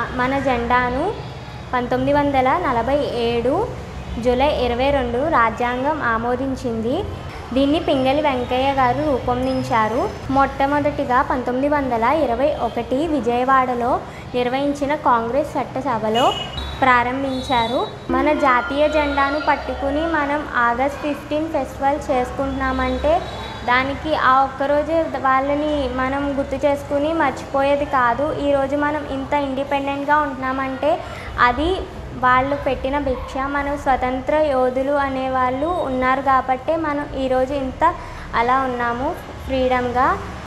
మన జెండాను పంతొమ్మిది వందల నలభై ఏడు జూలై ఇరవై రెండు రాజ్యాంగం ఆమోదించింది దీన్ని పింగళి వెంకయ్య గారు రూపొందించారు మొట్టమొదటిగా పంతొమ్మిది వందల ఇరవై ఒకటి విజయవాడలో నిర్వహించిన కాంగ్రెస్ చట్టసభలో ప్రారంభించారు మన జాతీయ జెండాను పట్టుకుని మనం ఆగస్ట్ ఫిఫ్టీన్ ఫెస్టివల్ చేసుకుంటున్నామంటే దానికి ఆ ఒక్కరోజే వాళ్ళని మనం గుర్తు చేసుకుని మర్చిపోయేది కాదు ఈరోజు మనం ఇంత ఇండిపెండెంట్గా ఉంటున్నామంటే అది వాళ్ళు పెట్టిన భిక్ష మనం స్వతంత్ర యోధులు అనేవాళ్ళు ఉన్నారు కాబట్టే మనం ఈరోజు ఇంత అలా ఉన్నాము ఫ్రీడమ్గా